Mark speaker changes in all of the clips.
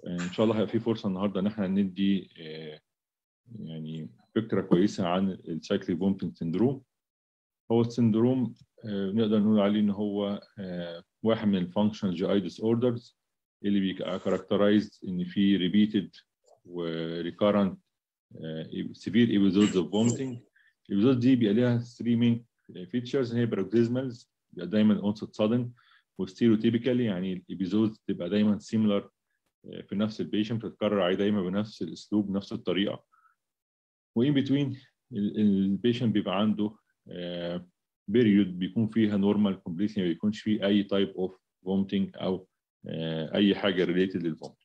Speaker 1: ان شاء الله هيبقى في فرصه النهارده ان احنا ندي يعني فكره كويسه عن السايكليك فومتنج سندروم هو السندروم نقدر نقول عليه ان هو واحد من الفانكشنال جي اي ديس اوردرز اللي بيبقى كاركترايزد ان في ريبيتد وريكارنت سيفير ايبيزودز اوف فومتنج الايبيزود دي بيبقى ليها 3 مين فيتشرز هي باروكسيزمالز بيبقى دايما اونست سادن وستيريوتيبيكالي يعني الايبيزودز تبقى دايما سيميلر في نفس البيشنت بتتكرر عليه دايما بنفس الاسلوب بنفس الطريقه وان بتوين البيشنت بيبقى عنده بيريود بيكون فيها نورمال كومبليتلي ما بيكونش فيه اي تايب اوف فومتنج او اي حاجه ريليتد للفومتنج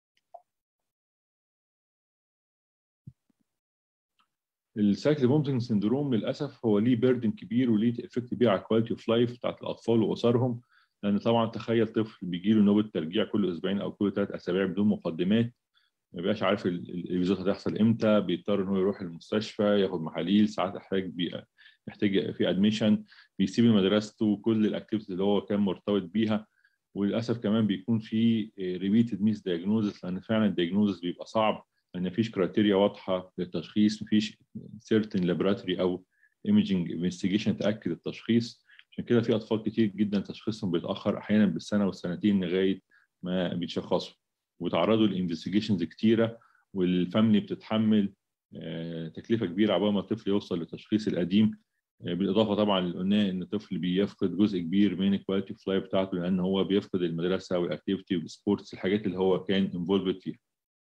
Speaker 1: السايكل فومتنج سندروم للاسف هو ليه بيردن كبير وليه افكت كبير على الكواليتي اوف لايف بتاعت الاطفال واسرهم لان طبعا تخيل طفل بيجي له نوبه ترجيع كل اسبوعين او كل ثلاث اسابيع بدون مقدمات ما بيبقاش عارف الفيزيوت هتحصل امتى بيضطر ان هو يروح المستشفى ياخد محاليل ساعات يحتاج يحتاج في ادميشن بيسيب مدرسته وكل الاكتيفيتيز اللي هو كان مرتبط بيها وللاسف كمان بيكون في ريبيتد ميس دايجنوزس لان فعلا الدايجنوزس بيبقى صعب لان مفيش كرايتيريا واضحه للتشخيص مفيش سيرتن لابوراتوري او ايمجنج انفستيجيشن تاكد التشخيص عشان كده في اطفال كتير جدا تشخيصهم بيتاخر احيانا بالسنه والسنتين لغايه ما بيتشخصوا وبيتعرضوا لانفستيجيشنز كتيره والفاميلي بتتحمل تكلفه كبيره عقبال ما الطفل يوصل للتشخيص القديم بالاضافه طبعا اللي قلناه ان الطفل بيفقد جزء كبير من الكواليتي اوف لايف بتاعته لان هو بيفقد المدرسه والاكتيفيتي والسبورتس الحاجات اللي هو كان انفولفد فيها.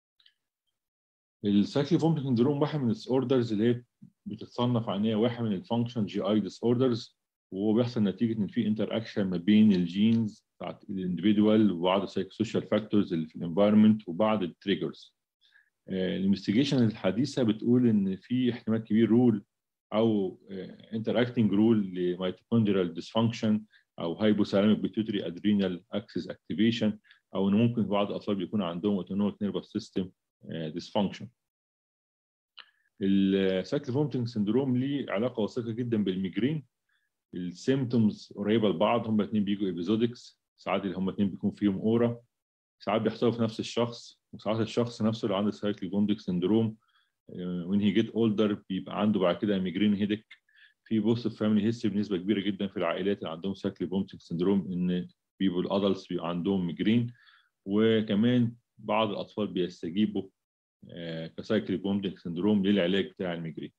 Speaker 1: السايكلي فومتنج سندروم واحد من الديس اوردرز اللي هي بتتصنف عن هي واحد من الفانكشن جي اي ديس اوردرز وهو بيحصل نتيجه ان في انتر اكشن ما بين الجينز بتاعت الانديفيدوال وبعض السوشيال فاكتورز اللي في الانفايرمنت وبعض التريجرز. الانفستيجيشن الحديثه بتقول ان في احتمال كبير رول او انتراكتنج رول لميتوكوندريال ديسفانكشن او هايبوثالاميك بيتيوتري ادرينال اكسس اكتيفيشن او ان ممكن بعض الاطفال بيكون عندهم اوتونوميك نيرفس سيستم ديسفانكشن السايكل فومتنج سندروم ليه علاقه وثيقه جدا بالميجرين السيمتومز قريبه لبعض هم الاثنين بيجوا ايبيزودكس ساعات اللي هم الاثنين بيكون فيهم اورا ساعات بيحصلوا في نفس الشخص وساعات الشخص نفسه اللي عنده سايكل فومتنج سندروم when he get older بيبقى عنده بعد كده ميجرين هيدك في بوست فاميلي هيستوري بنسبه كبيره جدا في العائلات اللي عندهم سايكل فومتنج سندروم ان بيبقوا الادلتس بيبقى عندهم ميجرين وكمان بعض الاطفال بيستجيبوا كسايكل فومتنج سندروم للعلاج بتاع الميجرين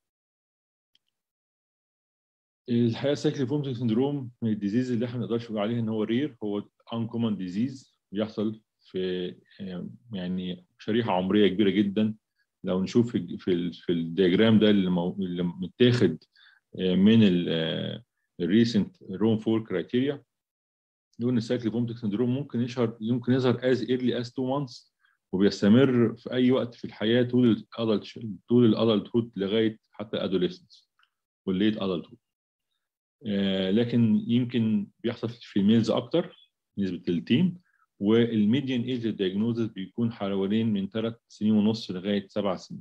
Speaker 1: الحقيقه السايكل فومتنج سندروم من الديزيز اللي احنا ما نقدرش نقول عليه ان هو رير هو انكومن ديزيز بيحصل في يعني شريحه عمريه كبيره جدا لو نشوف في في الدياجرام ده اللي, مو... اللي متاخد من الريسنت روم فور كرايتيريا نقول ان السايكل فومتنج سندروم ممكن يشهر يمكن يظهر از ايرلي از 2 مانثs وبيستمر في اي وقت في الحياه طول الادلت طول الادلت هود لغايه حتى الادوليسنس والليت ادلت هود لكن يمكن بيحصل في الميلز اكتر نسبه التيم والميديان ايج الدياجنوزس بيكون حوالين من ثلاث سنين ونص لغايه سبع سنين.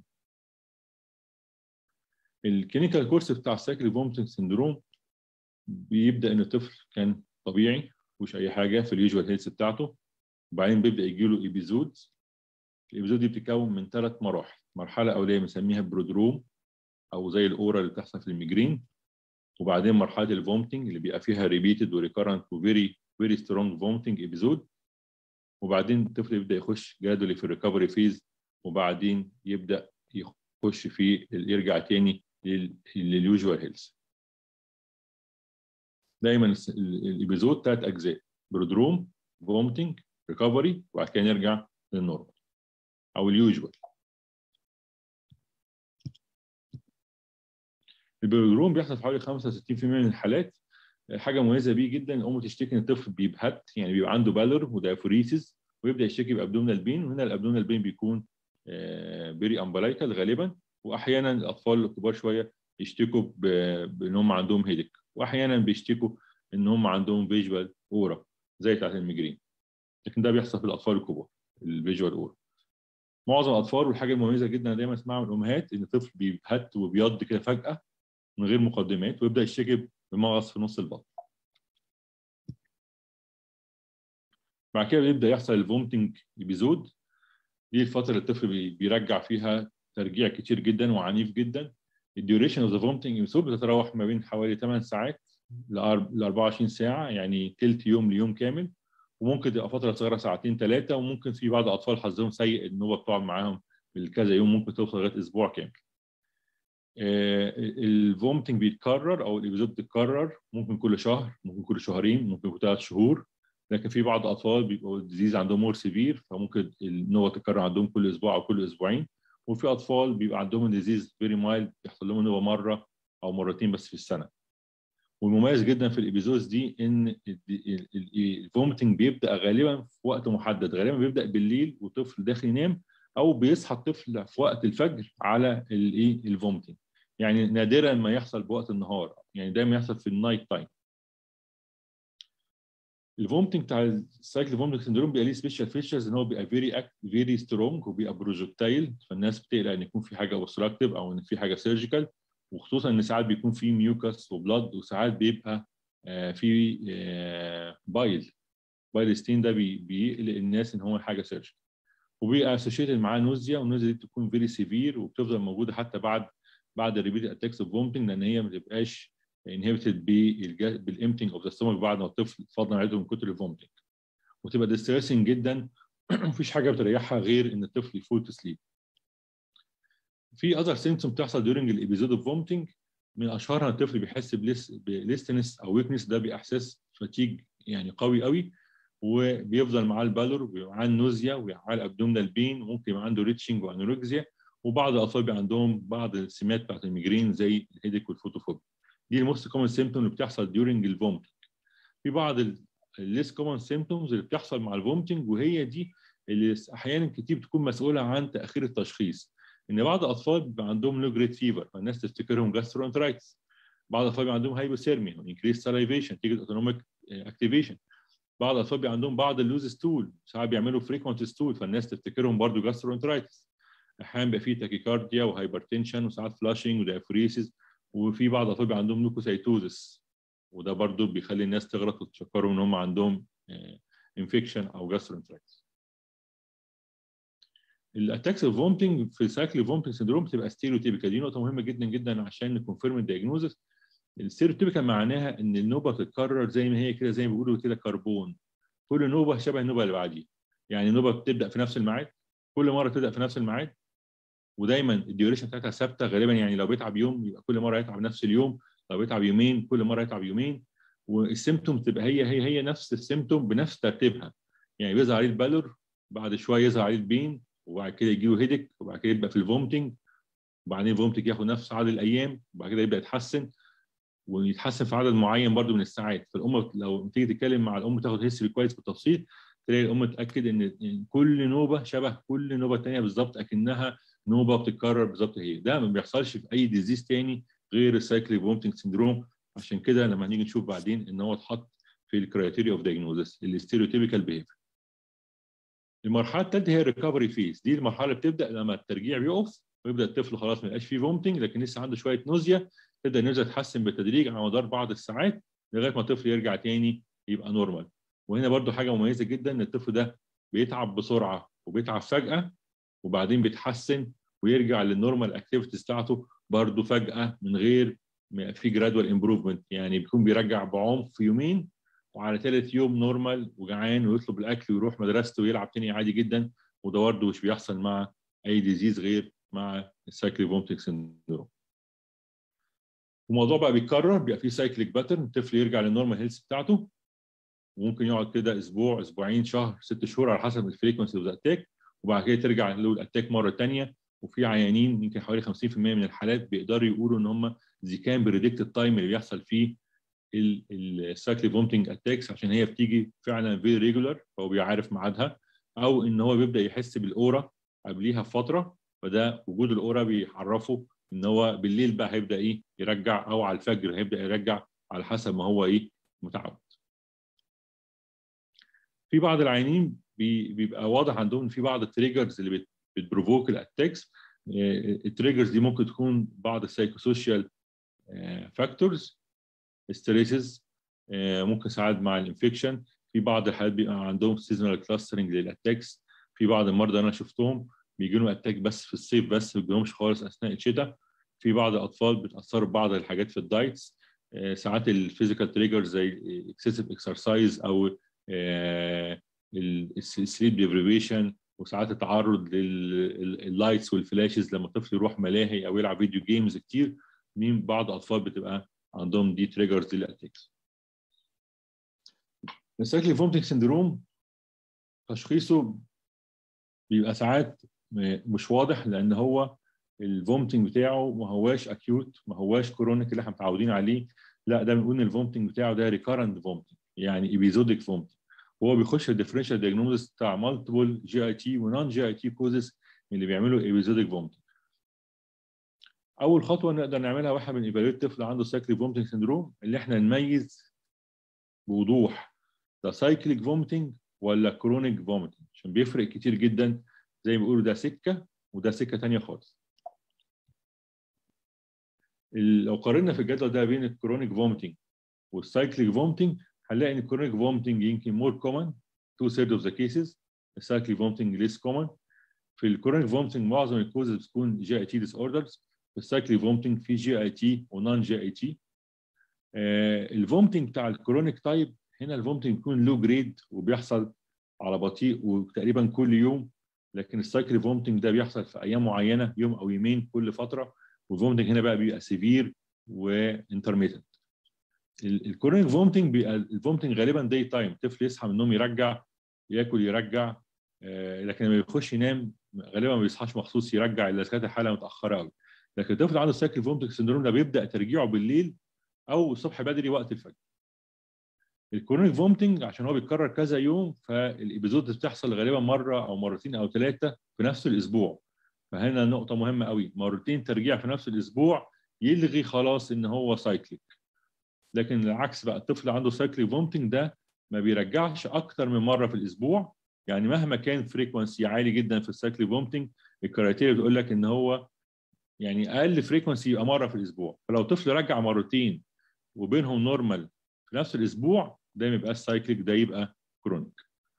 Speaker 1: الكلينيكال كورس بتاع السايكل فومتنج سندروم بيبدا ان الطفل كان طبيعي مفيش اي حاجه في اليوجوال هيلث بتاعته وبعدين بيبدا يجي له ايبيزودز الايبيزود دي بتتكون من ثلاث مراحل مرحله اوليه بنسميها برودروم او زي الاورا اللي بتحصل في الميجرين وبعدين مرحله الفومتنج اللي بيبقى فيها ريبيتد وريكارنت وفيري فيري سترونج فومتنج ايبيزود وبعدين الطفل يبدا يخش جرادولي في الريكفري فيز وبعدين يبدا يخش في يرجع تاني لليوجوال هيلث دايما الابيزود ثلاث اجزاء برودروم فومتنج ريكفري وبعد كده نرجع للنورمال او اليوجوال البرودروم بيحصل في حوالي 65% من الحالات حاجه مميزه بيه جدا الام تشتكي ان الطفل بيبهت يعني بيبقى عنده بالور ودايفوريسيس ويبدا يشتكي بابدومينال بين وهنا الابدومينال بين بيكون بيري امبلايكال غالبا واحيانا الاطفال الكبار شويه يشتكوا بان هم عندهم هيدك واحيانا بيشتكوا ان هم عندهم فيجوال اورا زي بتاعت الميجرين لكن ده بيحصل في الاطفال الكبار الفيجوال اورا معظم الاطفال والحاجه المميزه جدا دايما اسمعها من الامهات ان الطفل بيبهت وبيض كده فجاه من غير مقدمات ويبدا يشتكي بمغص في نص البطن بعد كده بيبدا يحصل الفومتنج ابيزود دي الفتره اللي الطفل بي- بيرجع فيها ترجيع كتير جدا وعنيف جدا الديوريشن اوف ذا فومتنج ابيسود بتتراوح ما بين حوالي 8 ساعات ل 24 ساعه يعني تلت يوم ليوم كامل وممكن تبقى فتره صغيره ساعتين ثلاثه وممكن في بعض الاطفال حظهم سيء النوبه بتقعد معاهم بالكذا يوم ممكن توصل لغايه اسبوع كامل الفومتنج بيتكرر او الابيزود بتتكرر ممكن كل شهر ممكن كل شهرين ممكن كل ثلاث شهور لكن في بعض الاطفال بيبقوا الديزيز عندهم مور سيفير فممكن النوبه تتكرر عندهم كل اسبوع او كل اسبوعين وفي اطفال بيبقى عندهم الديزيز فيري مايلد بيحصل لهم نوبه مره او مرتين بس في السنه والمميز جدا في الابيزودز دي ان الفومتنج بيبدا غالبا في وقت محدد غالبا بيبدا بالليل والطفل داخل ينام او بيصحى الطفل في وقت الفجر على الايه الفومتنج يعني نادرا ما يحصل بوقت النهار يعني دايما يحصل في النايت تايم الفومتنج بتاع السايكل فومتنج سندروم بيبقى ليه سبيشال فيتشرز ان هو بيبقى فيري فيري سترونج وبيبقى بروجكتايل فالناس بتقلق ان يكون في حاجه اوبستراكتيف او ان في حاجه سيرجيكال وخصوصا ان ساعات بيكون في ميوكس وبلاد وساعات بيبقى آه في آه بايل بايل ستين ده بي بيقلق الناس ان هو حاجه سيرجيكال وبيبقى اسوشيتد معاه نوزيا والنوزيا دي بتكون فيري سيفير وبتفضل موجوده حتى بعد بعد الريبيت اتاكس اوف فومتنج لان هي ما بتبقاش انهبتد بالامتنج اوف ذا ستومك بعد ما الطفل فضل عيده من كتر الفومتنج وتبقى ديستريسنج جدا مفيش حاجه بتريحها غير ان الطفل يفول تو سليب في اذر سيمتوم بتحصل ديورنج الابيزود اوف فومتنج من اشهرها الطفل بيحس بليستنس او ويكنس ده باحساس فتيج يعني قوي قوي وبيفضل معاه البالور وبيبقى معاه النوزيا وبيبقى معاه الابدومينال بين وممكن يبقى عنده ريتشنج وانوركسيا وبعض الاطفال بيبقى عندهم بعض السمات بتاعت الميجرين زي الهيديك والفوتوفوبيا دي الموست كومن سيمتوم اللي بتحصل ديورنج الفومتنج في بعض الليس كومن سيمتومز اللي بتحصل مع الفومتنج وهي دي اللي احيانا كتير بتكون مسؤوله عن تاخير التشخيص ان بعض الاطفال بيبقى عندهم لو جريد فيفر فالناس تفتكرهم جاسترونترايتس بعض الاطفال بيبقى عندهم هايبوثيرميا انكريس سلايفيشن تيجي اوتونوميك اكتيفيشن بعض الاطفال بيبقى عندهم بعض اللوز ستول ساعات بيعملوا فريكونت ستول فالناس تفتكرهم برضه جاسترونترايتس احيانا بيبقى فيه تاكيكارديا وهايبرتنشن وساعات فلاشنج ودايفوريسيس وفي بعض الاطفال بيبقى عندهم لوكوسايتوزس وده برضه بيخلي الناس تغلط وتفكروا ان هم عندهم انفكشن او جاسترونترايتس الاتاكس اوف فومتنج في سايكل فومتنج سندروم بتبقى ستيريوتيبيكال دي نقطه مهمه جدا جدا عشان نكونفيرم الدايجنوزس الستيريوتيبيكال معناها ان النوبه بتتكرر زي ما هي كده زي ما بيقولوا كده كربون كل نوبه شبه النوبه اللي بعديها يعني النوبه بتبدا في نفس الميعاد كل مره تبدا في نفس الميعاد ودايما الديوريشن بتاعتها ثابته غالبا يعني لو بيتعب يوم يبقى كل مره يتعب نفس اليوم لو بيتعب يومين كل مره يتعب يومين والسيمتوم تبقى هي هي هي نفس السيمتوم بنفس ترتيبها يعني بيظهر عليه البالور بعد شويه يظهر عليه البين وبعد كده يجي له هيدك وبعد كده يبقى في الفومتنج وبعدين الفومتنج ياخد نفس عدد الايام وبعد كده يبدا يتحسن ويتحسن في عدد معين برضو من الساعات فالام لو تيجي تتكلم مع الام تاخد هيستوري كويس بالتفصيل تلاقي الام تاكد ان كل نوبه شبه كل نوبه ثانيه بالظبط اكنها نوبه بتتكرر بالظبط هي ده ما بيحصلش في اي ديزيز تاني غير السايكليك فومتنج سندروم عشان كده لما هنيجي نشوف بعدين ان هو اتحط في الكرايتيريا اوف دايجنوزس الستيريوتيبيكال بيهيفير المرحله الثالثه هي الريكفري فيز دي المرحله اللي بتبدا لما الترجيع بيقف ويبدا الطفل خلاص ما يبقاش فيه فومتنج لكن لسه عنده شويه نوزيا تبدا النوزيا تتحسن بالتدريج على مدار بعض الساعات لغايه ما الطفل يرجع تاني يبقى نورمال وهنا برضو حاجه مميزه جدا ان الطفل ده بيتعب بسرعه وبيتعب فجاه وبعدين بيتحسن ويرجع للنورمال اكتيفيتيز بتاعته برضو فجاه من غير ما في جرادوال امبروفمنت يعني بيكون بيرجع بعمق في يومين وعلى ثالث يوم نورمال وجعان ويطلب الاكل ويروح مدرسته ويلعب تاني عادي جدا وده برضه مش بيحصل مع اي ديزيز غير مع السايكليك فومتنج سندروم. الموضوع بقى بيتكرر بيبقى فيه سايكليك باترن الطفل يرجع للنورمال هيلث بتاعته وممكن يقعد كده اسبوع اسبوعين شهر ست شهور على حسب الفريكونسي اوف اتاك وبعد كده ترجع له الاتاك مره ثانيه وفي عيانين يمكن حوالي 50% من الحالات بيقدروا يقولوا ان هم زي كان بريدكت التايم اللي بيحصل فيه السايكليك فومتنج اتاكس عشان هي بتيجي فعلا فيري ريجولار فهو بيعرف ميعادها او ان هو بيبدا يحس بالاورا قبليها بفتره فده وجود الاورا بيعرفه ان هو بالليل بقى هيبدا ايه يرجع او على الفجر هيبدا يرجع على حسب ما هو ايه متعود. في بعض العيانين بيبقى واضح عندهم ان في بعض التريجرز اللي بتبروفوك الاتاكس التريجرز دي ممكن تكون بعض السايكوسوشيال فاكتورز ستريسز ممكن ساعات مع الانفكشن في بعض الحالات بيبقى عندهم سيزونال كلاسترنج للاتاكس في بعض المرضى انا شفتهم بيجي لهم اتاك بس في الصيف بس ما بيجيلهمش خالص اثناء الشتاء في بعض الاطفال بتاثروا ببعض الحاجات في الدايتس ساعات الفيزيكال تريجر زي اكسسيف اكسرسايز او السليب ديفريفيشن وساعات التعرض لللايتس والفلاشز لما الطفل يروح ملاهي او يلعب فيديو جيمز كتير مين بعض الاطفال بتبقى عندهم دي تريجرز للاتاكس السايكليك فومتنج سندروم تشخيصه بيبقى ساعات مش واضح لان هو الفومتنج بتاعه ما هواش اكيوت ما هواش كرونيك اللي احنا متعودين عليه لا ده بنقول ان الفومتنج بتاعه ده ريكارنت فومتنج يعني ايبيزوديك فومتنج وهو بيخش الديفرنشال دياجنوزس بتاع مالتيبل جي اي تي ونون جي اي تي كوزز اللي بيعملوا ايبيزوديك فومتنج اول خطوه نقدر نعملها واحنا بنيفاليوت طفل عنده سايكليك فومتنج سندروم اللي احنا نميز بوضوح ده سايكليك فومتنج ولا كرونيك فومتنج عشان بيفرق كتير جدا زي ما بيقولوا ده سكه وده سكه ثانيه خالص لو قارنا في الجدول ده بين الكرونيك فومتنج والسايكليك فومتنج هنلاقي ان الكرونيك فومتنج يمكن مور كومن تو ثيرد اوف ذا كيسز السايكليك فومتنج ليس كومن في الكرونيك فومتنج معظم الكوزز بتكون جي اي تي ديس اوردرز في السايكليك فومتنج في جي اي تي ونون جي اي تي الفومتنج بتاع الكرونيك تايب هنا الفومتنج بيكون لو جريد وبيحصل على بطيء وتقريبا كل يوم لكن السايكل فومتنج ده بيحصل في ايام معينه يوم او يومين كل فتره والفومتنج هنا بقى بيبقى سيفير وانترميتنت الكورونيك فومتنج بيبقى الفومتنج غالبا داي تايم الطفل يصحى من النوم يرجع ياكل يرجع آه لكن لما يخش ينام غالبا ما بيصحاش مخصوص يرجع الا اذا كانت الحاله متاخره قوي لكن الطفل عنده سايكل فومتنج سندروم ده بيبدا ترجيعه بالليل او الصبح بدري وقت الفجر الكورونيك فومتنج عشان هو بيتكرر كذا يوم فالابيزود بتحصل غالبا مره او مرتين او ثلاثه في نفس الاسبوع فهنا نقطه مهمه قوي مرتين ترجيع في نفس الاسبوع يلغي خلاص ان هو سايكليك لكن العكس بقى الطفل عنده سايكليك فومتنج ده ما بيرجعش اكتر من مره في الاسبوع يعني مهما كان فريكونسي عالي جدا في السايكليك فومتنج الكرايتيريا بتقول لك ان هو يعني اقل فريكونسي يبقى مره في الاسبوع فلو طفل رجع مرتين وبينهم نورمال في نفس الاسبوع ده ما يبقاش سايكليك ده يبقى كرونيك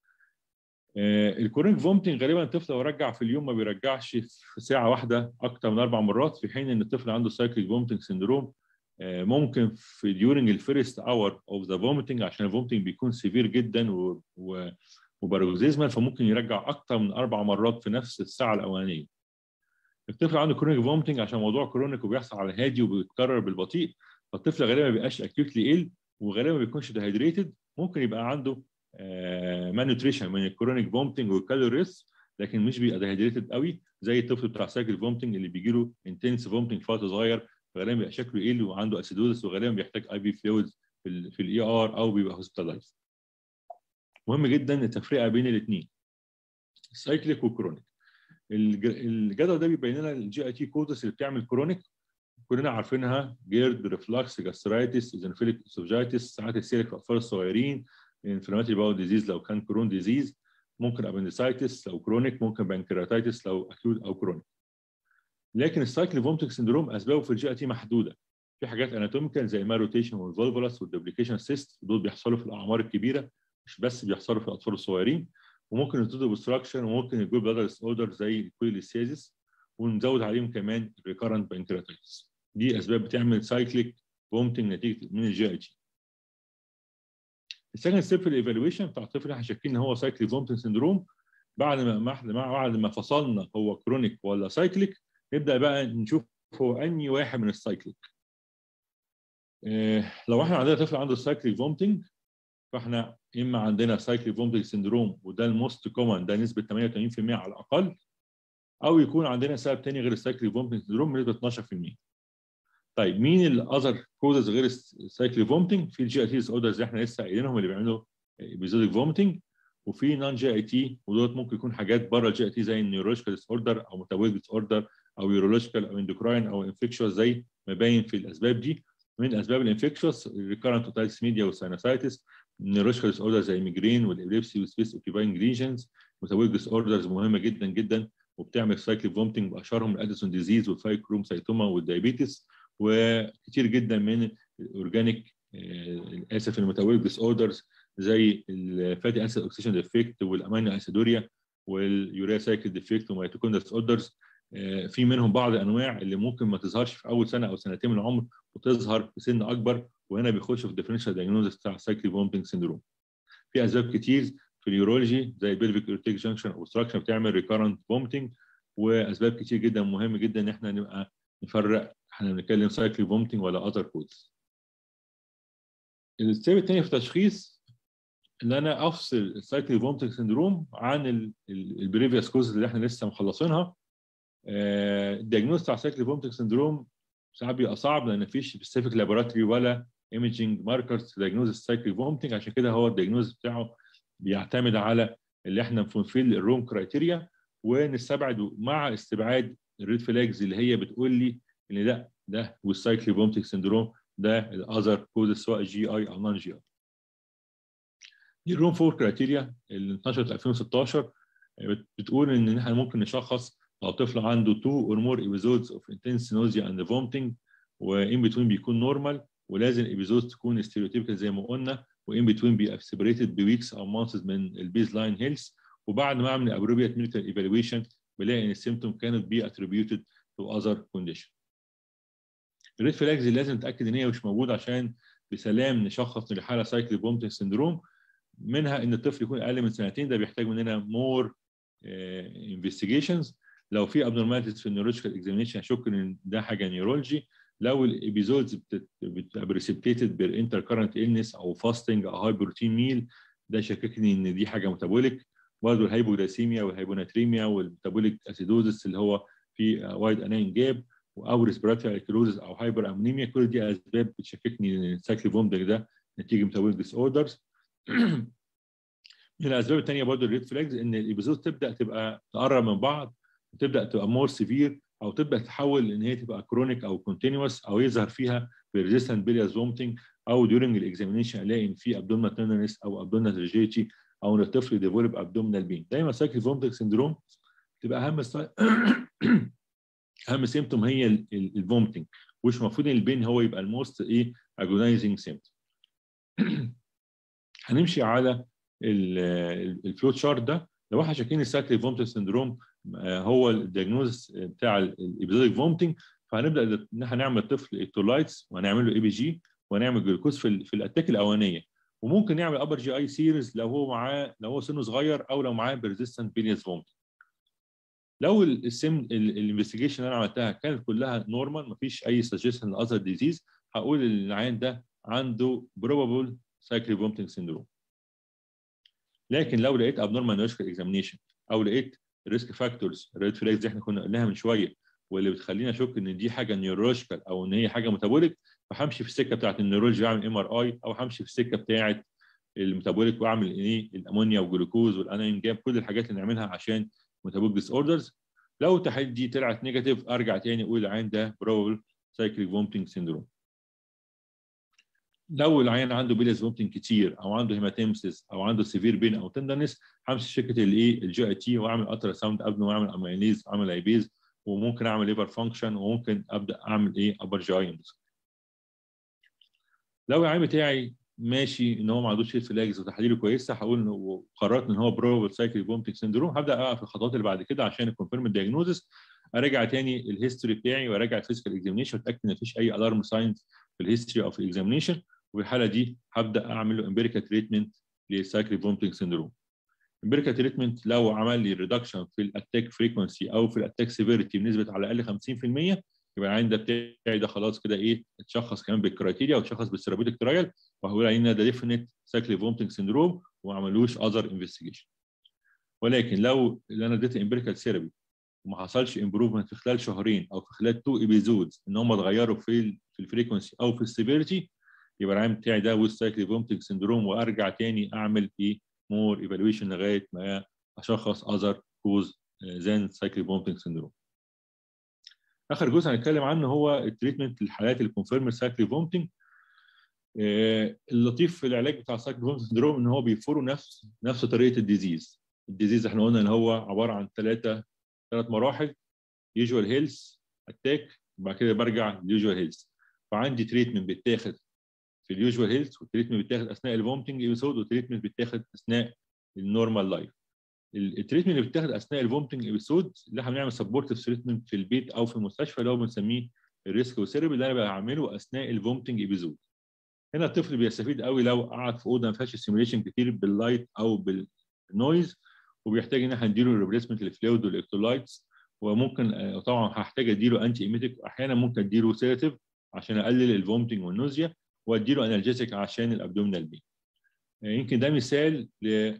Speaker 1: آه الكرونيك فومتنج غالبا الطفل لو رجع في اليوم ما بيرجعش في ساعه واحده اكتر من اربع مرات في حين ان الطفل عنده سايكليك فومتنج سندروم آه ممكن في ديورنج الفيرست اور اوف ذا فومتنج عشان الفومتنج بيكون سيفير جدا و, و وباروكسيزمال فممكن يرجع اكتر من اربع مرات في نفس الساعه الاولانيه. الطفل عنده كرونيك فومتنج عشان موضوع كرونيك وبيحصل على هادي وبيتكرر بالبطيء فالطفل غالبا ما بيبقاش اكيوتلي ال وغالبا ما بيكونش ديهايدريتد ممكن يبقى عنده مانوتريشن من الكرونيك فومتنج والكالوريس لكن مش بيبقى ديهايدريتد قوي زي الطفل بتاع سايكل فومتنج اللي بيجي له انتنس فومتنج في وقت صغير فغالبا بيبقى شكله يقل وعنده اسيدوزس وغالبا بيحتاج اي بي فلويدز في في الاي ار او بيبقى هوسبيتالايز مهم جدا التفرقه بين الاثنين السايكليك والكرونيك الجدول ده بيبين لنا الجي اي تي كودس اللي بتعمل كرونيك كلنا عارفينها جيرد ريفلكس جاسترايتس ايزنفيليك اسوفجايتس ساعات السيرك في الاطفال الصغيرين انفلاماتري باول ديزيز لو كان كرون ديزيز ممكن ابندسايتس لو كرونيك ممكن بانكرياتايتس لو اكيوت او كرونيك لكن السايكل فومتك سندروم اسبابه في الجي اي تي محدوده في حاجات اناتوميكال زي الماروتيشن والفولفولاس والدوبليكيشن سيست دول بيحصلوا في الاعمار الكبيره مش بس بيحصلوا في الاطفال الصغيرين وممكن يبتدوا اوبستراكشن وممكن يجيب بلادر ديس اوردر زي الكويليسيزيس ونزود عليهم كمان الريكارنت بانكرياتايتس دي اسباب بتعمل سايكليك فومتنج نتيجه من الجي اي تي السكند ستيب في الايفالويشن بتاع الطفل احنا شاكين ان هو سايكليك فومتنج سندروم بعد ما بعد ما فصلنا هو كرونيك ولا سايكليك نبدا بقى نشوف هو انهي واحد من السايكليك إيه لو احنا عندنا طفل عنده سايكليك فومتنج فاحنا اما عندنا سايكليك فومتنج سندروم وده الموست كومن ده نسبه 88% على الاقل او يكون عندنا سبب تاني غير السايكليك فومتنج سندروم بنسبه 12% طيب مين الاذر كوزز غير السايكليك فومتنج في الجي اي تي اوردرز اللي احنا لسه قايلينهم اللي بيعملوا ايبيزوديك فومتنج وفي نون جي اي تي ودول ممكن يكون حاجات بره الجي اي تي زي النيورولوجيكال ديس اوردر او ميتابوليك ديس اوردر او يورولوجيكال او اندوكراين او انفكشوس زي ما باين في الاسباب دي من اسباب الانفكشوس الريكارنت اوتايتس ميديا والساينوسايتس النيورولوجيكال ديس اوردر زي الميجرين والابيليبسي والسبيس اوكيباينج ليجنز ميتابوليك ديس اوردرز مهمه جدا جدا وبتعمل سايكليك فومتنج باشهرهم الاديسون ديزيز والفايكروم سايتوما والدايابيتس وكتير جدا من الاورجانيك اسف الميتابوليك ديس اوردرز زي الفاتي اسيد اوكسيشن ديفكت والامينو اسيدوريا واليوريا سايكل ديفكت وميتوكوندريا اوردرز في منهم بعض الانواع اللي ممكن ما تظهرش في اول سنه او سنتين من العمر وتظهر في سن اكبر وهنا بيخش في الديفرنشال دايجنوزس بتاع سايكل فومتنج سيندروم في اسباب كتير في اليورولوجي زي البلفيك اورتيك جانكشن اوبستراكشن بتعمل ريكارنت فومتنج واسباب كتير جدا مهم جدا ان احنا نبقى نفرق احنا بنتكلم سايكل فومتنج ولا اذر كودز الستيب الثاني في التشخيص ان انا افصل السايكل فومتنج سيندروم عن البريفيوس كوزز اللي احنا لسه مخلصينها الدياجنوز بتاع سايكل فومتنج سيندروم ساعات بيبقى صعب لان مفيش سبيسيفيك لابوراتوري ولا ايمجنج ماركرز دياجنوز السايكل فومتنج عشان كده هو الدياجنوز بتاعه بيعتمد على اللي احنا بنفيل الروم كرايتيريا ونستبعد مع استبعاد الريد فلاجز اللي هي بتقول لي ان ده ده والسايكل فومتنج سيندروم ده الاذر كوز سواء جي اي او نون جي اي دي الروم فور كرايتيريا اللي انتشرت في 2016 بتقول ان احنا ممكن نشخص لو طفل عنده 2 or more episodes of intense nausea and vomiting وان بتوين بيكون نورمال ولازم الابيزودز تكون ستيريوتيبيكال زي ما قلنا وان بتوين بيبقى سيبريتد بويكس او مانثز من البيز لاين هيلث وبعد ما اعمل ابروبريت ميديكال ايفالويشن بلاقي ان السيمتوم كانت بي اتريبيوتد تو اذر كونديشن الريد فلاجز اللي لازم نتاكد ان هي مش موجوده عشان بسلام نشخص ان الحاله سايكل فومتنج سندروم منها ان الطفل يكون اقل من سنتين ده بيحتاج مننا مور انفستيجيشنز لو في ابنورماليتيز في النيورولوجيكال اكزامينشن اشك ان ده حاجه نيورولوجي لو الابيزودز بتبقى بريسبتيتد بالانتر كارنت النس او فاستنج او هاي بروتين ميل ده شككني ان دي حاجه ميتابوليك برضه الهايبوغلاسيميا والهايبوناتريميا والميتابوليك اسيدوزس اللي هو في وايد اناين جاب او ريسبيراتوري الكلوزس او هايبر امونيميا كل دي اسباب بتشككني ان السايكل فومدنج ده نتيجه ميتابوليك ديس اوردرز من الاسباب الثانيه برضه الريد فلاجز ان الابيزود تبدا تبقى تقرب من بعض وتبدا تبقى مور سيفير او تبدا تتحول ان هي تبقى كرونيك او كونتينوس او يظهر فيها بريزيستنت بيلياز فومتنج او ديورنج الاكزامينشن الاقي ان في ابدومينال تندرنس او ابدومينال ريجيتي او ان الطفل ديفولب ابدومينال بين دايما سايكل فومتنج سندروم تبقى اهم اهم سيمتوم هي الفومتنج مش المفروض ان البين هو يبقى الموست ايه اجونايزنج سيمتوم هنمشي على الفلوت شارت ده لو احنا شاكين السايكل فومتنج سندروم هو الدياجنوز بتاع الابيزوديك فومتنج فهنبدا ان احنا نعمل الطفل الكترولايتس وهنعمل له اي بي جي وهنعمل جلوكوز في في الاتاك الاولانيه وممكن نعمل ابر جي اي سيريز لو هو معاه لو هو سنه صغير او لو معاه بيرزيستنت بيليز فومتنج لو السم الانفستيجيشن اللي انا عملتها كانت كلها نورمال مفيش اي سجستشن لاذر ديزيز هقول ان العيان ده عنده بروبابل سايكل فومتنج سيندروم لكن لو لقيت ابنورمال نيورولوجيكال اكزامينيشن او لقيت ريسك فاكتورز الريد فلاجز اللي احنا كنا قلناها من شويه واللي بتخليني اشك ان دي حاجه نيورولوجيكال او ان هي حاجه ميتابوليك فهمشي في السكه بتاعت النيورولوجي واعمل ام ار اي او همشي في السكه بتاعت الميتابوليك واعمل ايه الامونيا والجلوكوز والاناين جاب كل الحاجات اللي نعملها عشان ميتابوليك ديس اوردرز لو التحاليل دي طلعت نيجاتيف ارجع تاني اقول العين ده بروبل سايكليك فومتنج سيندروم لو العيان عنده بيليز فومتنج كتير او عنده هيماتيمسيس او عنده سيفير بين او تندنس همشي شركه الايه الجي اي تي واعمل الترا ساوند قبل ما اعمل اميليز واعمل ايبيز وممكن اعمل ليفر فانكشن وممكن ابدا اعمل ايه ابر جي اي لو العيان بتاعي ماشي ان هو ما عندوش فلاجز وتحاليله كويسه هقول انه قررت ان هو بروبل سايكل فومتنج سندروم هبدا بقى في الخطوات اللي بعد كده عشان الكونفيرم الدياجنوزس اراجع تاني الهيستوري بتاعي واراجع الفيزيكال اكزامينشن واتاكد ان مفيش اي الارم ساينز في الهيستوري او في الاكزامينشن وفي الحاله دي هبدا اعمل له امبيريكال تريتمنت للسايكل فومتنج سندروم امبيريكال تريتمنت لو عمل لي ريدكشن في الاتاك فريكونسي او في الاتاك سيفيريتي بنسبه على الاقل 50% يبقى العين ده بتاعي ده خلاص كده ايه اتشخص كمان بالكرايتيريا واتشخص بالثيرابيوتيك ترايل وهقول عليه ده ديفينيت سايكل فومتنج سندروم وما عملوش اذر انفستيجيشن ولكن لو اللي انا اديت امبيريكال ثيرابي وما حصلش امبروفمنت في خلال شهرين او في خلال تو ايبيزودز ان هم اتغيروا في في الفريكونسي او في السيفيريتي يبقى العين بتاعي ده ويز سايكل فومتنج سندروم وارجع تاني اعمل ايه مور ايفالويشن لغايه ما اشخص اذر كوز ذان سايكل فومتنج سندروم اخر جزء هنتكلم عنه هو التريتمنت للحالات اللي كونفيرم سايكل فومتنج اللطيف في العلاج بتاع السايكل فومتنج سندروم ان هو بيفوروا نفس نفس طريقه الديزيز الديزيز احنا قلنا ان هو عباره عن ثلاثه ثلاث مراحل يوجوال هيلث اتاك وبعد كده برجع لليوجوال هيلث فعندي تريتمنت بيتاخد في اليوجوال هيلث والتريتمنت بيتاخد اثناء الفومتنج ايبيسود والتريتمنت بيتاخد اثناء النورمال لايف التريتمنت اللي بيتاخد اثناء الفومتنج ابيسود اللي احنا بنعمل سبورتيف تريتمنت في البيت او في المستشفى اللي هو بنسميه الريسك وثيرابي اللي انا بعمله اثناء الفومتنج ابيسود هنا الطفل بيستفيد قوي لو قعد في اوضه ما فيهاش سيميوليشن كتير باللايت او بالنويز وبيحتاج ان احنا نديله ريبليسمنت للفلويد والالكترولايتس وممكن طبعا هحتاج اديله انتي ايميتيك واحيانا ممكن اديله سيراتيف عشان اقلل الفومتنج والنوزيا واديله انالجيسيك عشان الابدومينال بين يمكن ده مثال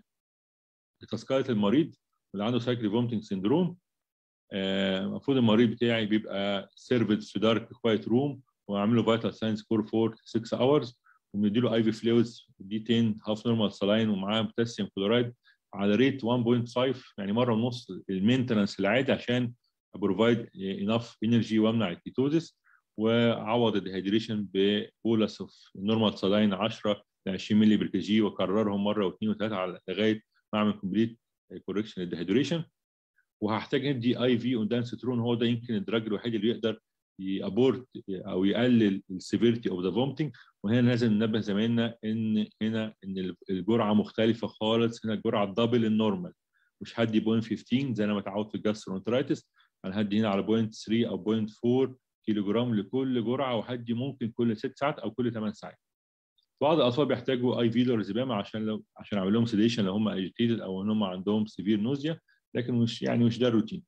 Speaker 1: لتذكره المريض اللي عنده سايكل فومتنج سيندروم المفروض المريض بتاعي بيبقى سيرفد في دارك كوايت روم وعامل له فيتال ساينس كور فور 6 اورز ومدي له اي في فلويدز دي 10 هاف نورمال سلاين ومعاه بوتاسيوم كلورايد على ريت 1.5 يعني مره ونص المينتنس العادي عشان بروفايد انف انرجي وامنع الكيتوزيس وعوض الديهيدريشن ببولس اوف نورمال سلاين 10 ل 20 مللي بر جي واكررهم مره واثنين وثلاثه لغايه ما اعمل كومبليت كوركشن للديهيدريشن وهحتاج ادي اي في اندانسترون هو ده يمكن الدراج الوحيد اللي يقدر يابورت او يقلل السيفيرتي اوف ذا فومتنج وهنا لازم ننبه زمايلنا ان هنا ان الجرعه مختلفه خالص هنا الجرعه الدبل النورمال مش هدي 0.15 زي انا متعود في الجاسترونترايتس انا هدي هنا على 0.3 او 0.4 كيلو جرام لكل جرعه وهدي ممكن كل 6 ساعات او كل 8 ساعات بعض الاطفال بيحتاجوا اي في لورزبام عشان لو عشان اعمل لهم سيديشن لو هم اجيتيتد او ان هم عندهم سيفير نوزيا لكن مش يعني مش ده الروتين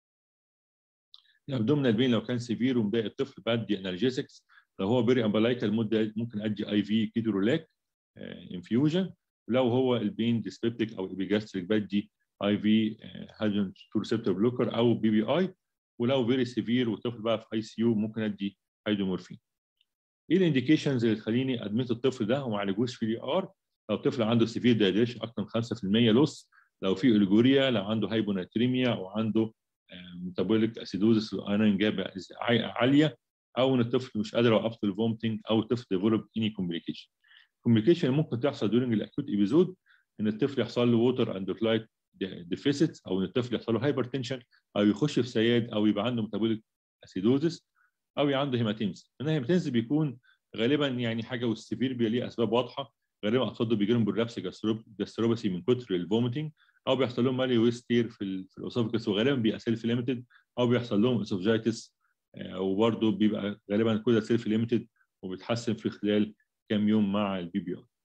Speaker 1: الابدومينال بين لو كان سيفير ومضايق الطفل بدي انالجيسكس لو هو بيري امبلايكا المده ممكن ادي اي في كيدرولاك انفيوجن ولو هو البين ديسبيبتيك او ايبيجاستريك بدي اي في هاجن تو ريسبتور بلوكر او بي بي اي ولو فيري سيفير والطفل بقى في اي سي يو ممكن ادي هيدرومورفين ايه الانديكيشنز اللي تخليني ادميت الطفل ده وما عالجوش في دي ار لو الطفل عنده سيفير دايديشن اكثر من 5% لوس لو في اوليجوريا لو عنده هايبوناتريميا او عنده ميتابوليك اسيدوزس وايرون جاب عاليه او ان الطفل مش قادر اوقف الفومتنج او الطفل ديفلوب اني كومبليكيشن الكومبليكيشن اللي ممكن تحصل دورنج الاكوت ايبيزود ان الطفل يحصل له ووتر اندرلايت ديفيسيت او ان الطفل يحصل له هايبرتنشن او يخش في سياد او يبقى عنده ميتابوليك اسيدوزس او يبقى عنده هيماتيمس هنا الهيماتيمس بيكون غالبا يعني حاجه والسيفير بيبقى ليه اسباب واضحه غالبا اطفال بيجي لهم بالرابس جاستروباسي من كتر الفوميتنج او بيحصل لهم مالي ويستير في في الاوسوفيكس وغالبا بيبقى سيلف ليميتد او بيحصل لهم اسوفجايتس وبرده بيبقى غالبا كل سيلف ليميتد وبيتحسن في خلال كام يوم مع البي بي اي.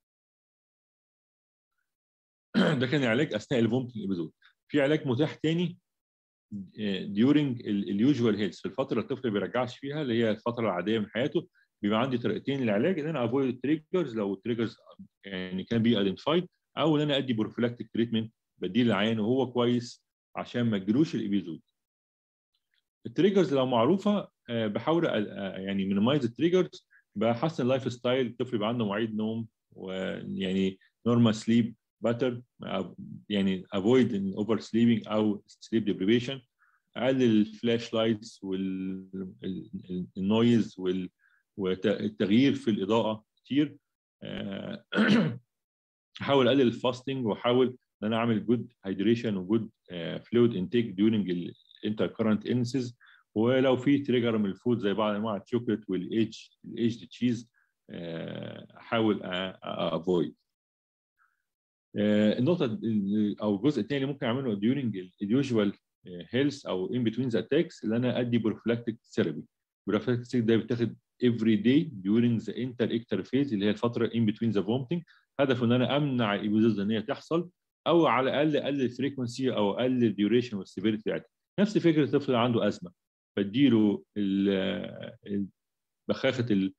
Speaker 1: ده كان علاج اثناء الفومتنج ابيزود. في علاج متاح تاني ديورنج اليوجوال هيلث في الفتره اللي الطفل ما بيرجعش فيها اللي هي الفتره العاديه من حياته بيبقى عندي طريقتين للعلاج ان انا افويد التريجرز لو التريجرز يعني كان بي ايدنتيفايد او ان انا ادي بروفيلاكتيك تريتمنت بديل العيان وهو كويس عشان ما تجيلوش الابيزود. التريجرز لو معروفه بحاول يعني مينيمايز التريجرز بحسن اللايف ستايل الطفل يبقى عنده مواعيد نوم ويعني نورمال سليب باترن يعني افويد اوفر سليبنج او سليب ديبريفيشن اقلل الفلاش لايتس والنويز والتغيير في الاضاءه كتير احاول اقلل الفاستنج واحاول ان انا اعمل جود هايدريشن وجود فلويد انتيك ديورنج الانتر كرنت انسز ولو في تريجر من الفود زي بعض انواع الشوكليت والايج الايجد تشيز احاول افويد النقطه او الجزء الثاني اللي ممكن اعمله ديورنج اليوجوال هيلث او ان بتوين ذا اتاكس اللي انا ادي بروفلاكتيك ثيرابي بروفلاكتيك ده بيتاخد every day during the inter phase اللي هي الفتره in between the vomiting هدفه ان انا امنع الابيزوز ان هي تحصل او على الاقل اقلل الفريكونسي او اقلل الديوريشن والسيفيريتي بتاعتها نفس فكره الطفل اللي عنده ازمه بديله بخاخه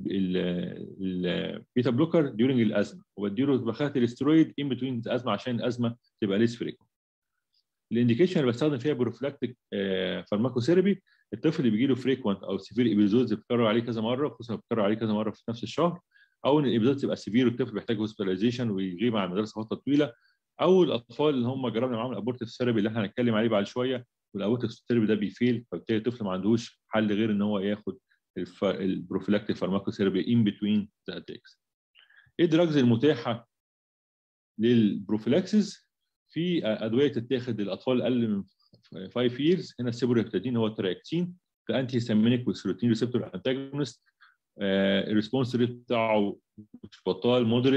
Speaker 1: البيتا بلوكر ديورنج الازمه وبديله بخاخه الاسترويد ان بتوين الازمه عشان الازمه تبقى ليس فريكونت الانديكيشن اللي بستخدم فيها بروفلاكتيك فارماكوثيرابي الطفل اللي بيجي له فريكونت او سيفير ايبيزودز بتكرر عليه كذا مره خصوصا بتكرر عليه كذا مره في نفس الشهر او ان الايبيزود تبقى سيفير والطفل بيحتاج هوسبيتاليزيشن ويغيب عن المدرسه فتره طويله او الاطفال اللي هم جربنا معاهم الابورتيف ثيرابي اللي احنا هنتكلم عليه بعد شويه والابورتيف ثيرابي ده بيفيل فبالتالي الطفل ما عندوش حل غير ان هو ياخد البروفيلاكتيك فارماكوثيرابي ان بتوين ذا اتاكس ايه الدراجز المتاحه للبروفيلاكسيس في ادويه تتاخد للاطفال اقل من 5 years هنا السيبوريبتادين هو التراكتين ده انتي هيستامينيك والسيروتين ريسبتور انتاجونست الريسبونس ريت بتاعه مش بطال مودريت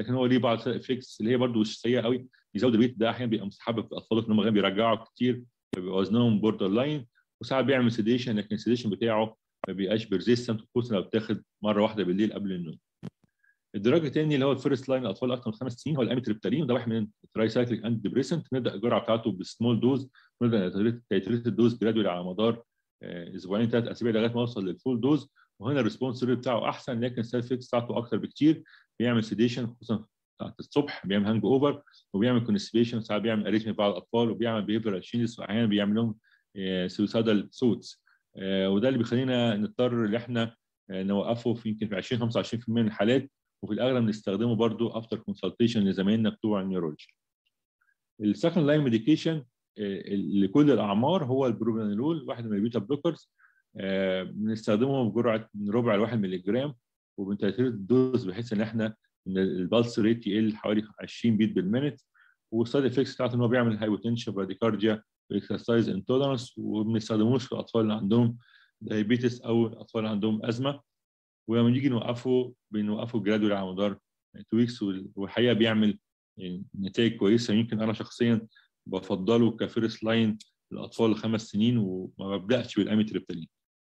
Speaker 1: لكن هو ليه بعض افكتس اللي هي برده مش سيئه قوي يزود الويت ده احيانا بيبقى مستحب في الاطفال ان هم بيرجعوا كتير فبيبقى وزنهم بوردر لاين وساعات بيعمل سيديشن لكن السيديشن بتاعه ما بيبقاش بيرزيستنت خصوصا لو بتاخد مره واحده بالليل قبل النوم. الدراج الثاني اللي هو الفيرست لاين الاطفال اكثر من خمس سنين هو الاميتريبتالين وده واحد من الترايسايكليك انتي ديبريسنت نبدا الجرعه بتاعته بسمول دوز نبدا تيتريت الدوز جرادولي على مدار اسبوعين ثلاث اسابيع لغايه ما اوصل للفول دوز وهنا الريسبونس ريت بتاعه احسن لكن السايد افكتس بتاعته اكثر بكتير بيعمل سيديشن خصوصا بتاعت الصبح بيعمل هانج اوفر وبيعمل كونستيبيشن ساعات بيعمل اريثميا بعض الاطفال وبيعمل بيهيفيرال تشينجز واحيانا بيعمل لهم سوسايدال سوتس وده اللي بيخلينا نضطر ان احنا نوقفه في يمكن في 20 25% من الحالات وفي الاغلب بنستخدمه برضو افتر كونسلتيشن لزمايلنا بتوع النيورولوجي. السكند لاين ميديكيشن لكل الاعمار هو البروبرانولول واحد من البيتا بلوكرز بنستخدمه بجرعه من ربع ل 1 مللي جرام وبنتيتريت الدوز بحيث ان احنا ان البلس ريت يقل حوالي 20 بيت بالمينت والسايد افكتس بتاعته ان هو بيعمل هايبوتنشن براديكارديا واكسرسايز انتولرنس وما بنستخدموش في الاطفال اللي عندهم دايابيتس او الاطفال اللي عندهم ازمه ولما نيجي نوقفه بنوقفه جرادولي على مدار تو ويكس والحقيقه بيعمل نتائج كويسه يمكن انا شخصيا بفضله كفيرست لاين للاطفال الخمس سنين وما ببداش بالاميتريبتالين.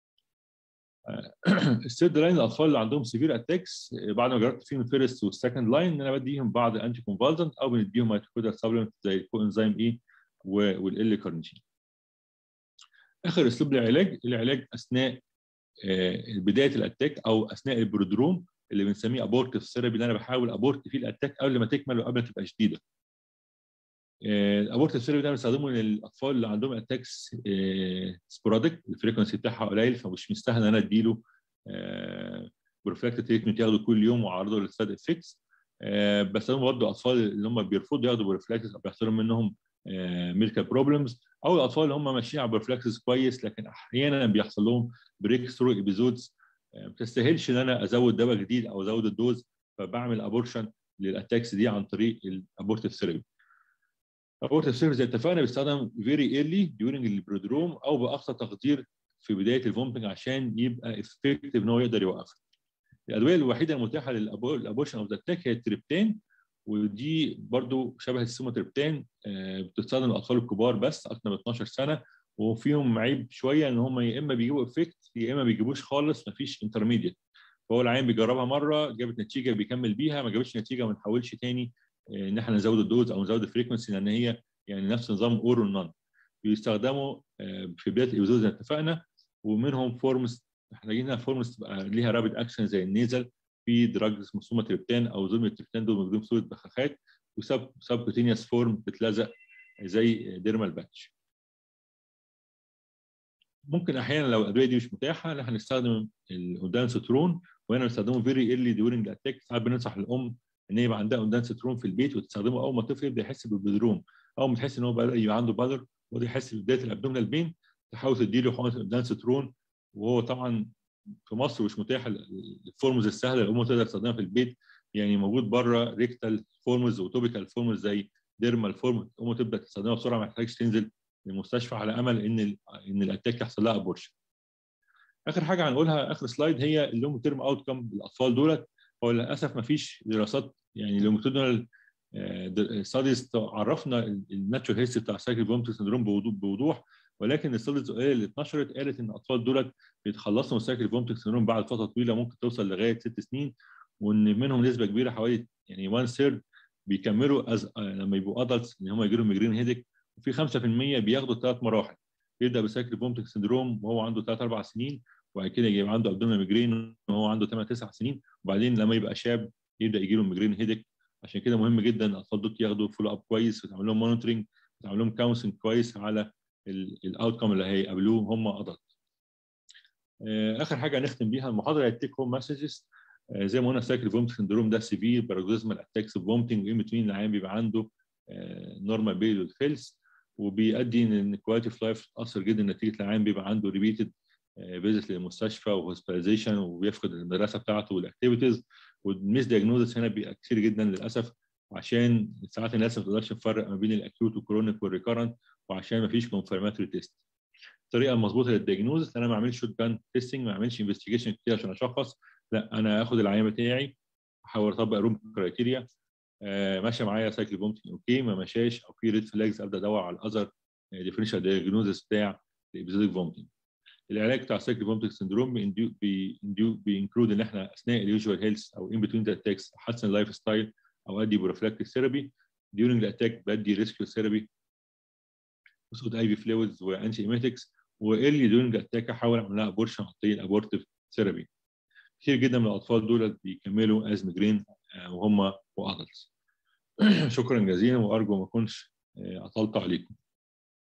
Speaker 1: الثيرد لاين الاطفال اللي عندهم سيفير اتاكس بعد ما جربت فيهم الفيرست والسكند لاين ان انا بديهم بعض الانتي كونفالزنت او بنديهم ميتوكوندريال سبلمنت زي الكوانزيم اي والال كارنيتين. اخر اسلوب للعلاج العلاج اثناء بدايه الاتاك او اثناء البرودروم اللي بنسميه ابورتيف ثيرابي اللي انا بحاول ابورت فيه الاتاك قبل ما تكمل وقبل ما تبقى شديده. الابورتيف ثيرابي ده بنستخدمه للاطفال اللي عندهم اتاكس سبوراديك الفريكونسي بتاعها قليل فمش مستاهل ان انا اديله بروفلاكتيك تريتمنت ياخده كل يوم واعرضه للسايد افكتس بستخدمه برضه اطفال اللي هم بيرفضوا ياخدوا بروفلاكتيك او بيحصل منهم ميديكال بروبلمز او الاطفال اللي هم ماشيين على بروفلاكسس كويس لكن احيانا بيحصل لهم بريك ثرو ابيزودز ما بتستاهلش ان انا ازود دواء جديد او ازود الدوز فبعمل ابورشن للاتاكس دي عن طريق الابورتيف ثيرابي. الابورتيف ثيرابي زي اتفقنا بيستخدم فيري ايرلي ديورنج البرودروم او باقصى تقدير في بدايه الفومبنج عشان يبقى افكتيف ان هو يقدر يوقفها. الادويه الوحيده المتاحه للابورشن اوف ذا اتاك هي التريبتان ودي برضو شبه السيموتريبتان بتستخدم الاطفال الكبار بس اكثر من 12 سنه وفيهم عيب شويه ان هم يا اما بيجيبوا افكت يا اما بيجيبوش خالص مفيش انترميديت فهو العيان بيجربها مره جابت نتيجه بيكمل بيها ما جابتش نتيجه ما نحاولش تاني ان احنا نزود الدوز او نزود الفريكونسي لان هي يعني نفس نظام اورو نون بيستخدموا في بدايه الابيزود زي ما اتفقنا ومنهم فورمز محتاجين فورمز تبقى ليها رابد اكشن زي النيزل في دراج اسمه سوماتريبتان او زوميتريبتان دول موجودين في صوره بخاخات وسب سب كوتينيوس فورم بتلزق زي ديرمال باتش. ممكن احيانا لو الادويه دي مش متاحه ان احنا نستخدم الاودانسترون وهنا بنستخدمه فيري ايرلي ديورنج الاتاك ساعات بننصح الام ان يبقى عندها اودانسترون في البيت وتستخدمه اول ما الطفل يبدا يحس بالبدروم اول ما تحس ان هو بدا يبقى عنده بادر وده يحس ببدايه الابدومينال بين تحاول تديله حقنه اودانسترون وهو طبعا في مصر مش متاح الفورمز السهله الام تقدر تستخدمها في البيت يعني موجود بره ريكتال فورمز وتوبيكال فورمز زي ديرمال فورم الام تبدا تستخدمها بسرعه ما تحتاجش تنزل المستشفى على امل ان ان الاتاك يحصل لها ابورشن. اخر حاجه هنقولها اخر سلايد هي اللونج تيرم اوت كم للاطفال دولت هو للاسف ما فيش دراسات يعني لونجتودنال ستاديز عرفنا الناتشورال هيستوري بتاع سايكل فومتر سندروم بوضوح ولكن الستاديز اللي اتنشرت قالت ان الاطفال دولت بيتخلصوا من سايكل فومتر سندروم بعد فتره طويله ممكن توصل لغايه ست سنين وان منهم نسبه كبيره حوالي يعني 1 ثيرد بيكملوا أز... لما يبقوا ادلتس ان هم يجي لهم ميجرين هيدك وفي 5% بياخدوا ثلاث مراحل يبدا بسايكل فومتك سندروم وهو عنده 3 4 سنين وبعد كده يجي عنده ابدومينال ميجرين وهو عنده 8 9 سنين وبعدين لما يبقى شاب يبدا يجي له ميجرين هيدك عشان كده مهم جدا الاطفال دول ياخدوا فولو اب كويس وتعمل لهم مونيتورنج وتعمل لهم كونسلنج كويس على الاوتكم اللي هيقابلوه هم ادلت. اخر حاجه هنختم بيها المحاضره هي التيك هوم مسجز زي ما قلنا سايكل فومتك سندروم ده سيفير باراجوزمال اتاكس اوف فومتنج وان بتوين العيان بيبقى عنده نورمال بيريود فيلز وبيؤدي ان كواليتي اوف لايف تاثر جدا نتيجه العيان بيبقى عنده ريبيتد فيزيت للمستشفى وهوسبيتاليزيشن وبيفقد المدرسه بتاعته والاكتيفيتيز والميس دياجنوزس هنا بيبقى كتير جدا للاسف عشان ساعات الناس ما تقدرش تفرق ما بين الاكيوت والكرونيك والريكارنت وعشان ما فيش كونفرماتوري تيست الطريقه المظبوطه للدياجنوزس انا ما اعملش شوت جان تيستنج ما اعملش انفستيجيشن كتير عشان اشخص لا انا اخد العيان بتاعي احاول اطبق روم كرايتيريا آه ماشيه معايا سايكل فومتنج اوكي ما مشاش او في ريد فلاجز ابدا ادور على الاذر ديفرنشال دايجنوزس بتاع الابيزوديك فومتنج العلاج بتاع سايكل فومتنج سندروم بينكلود ان احنا اثناء اليوجوال هيلث او ان بتوين ذا اتاكس احسن اللايف ستايل او ادي بروفلاكتيك ثيرابي during the attack بدي ريسكيو ثيرابي وسود اي في فلويدز وانتي ايميتكس وايرلي during the attack احاول اعمل لها ابورشن عن طريق الابورتيف ثيرابي كتير جدا من الاطفال دول بيكملوا از ميجرين وهم وادلتس شكرا جزيلا وارجو ما اكونش اطلت عليكم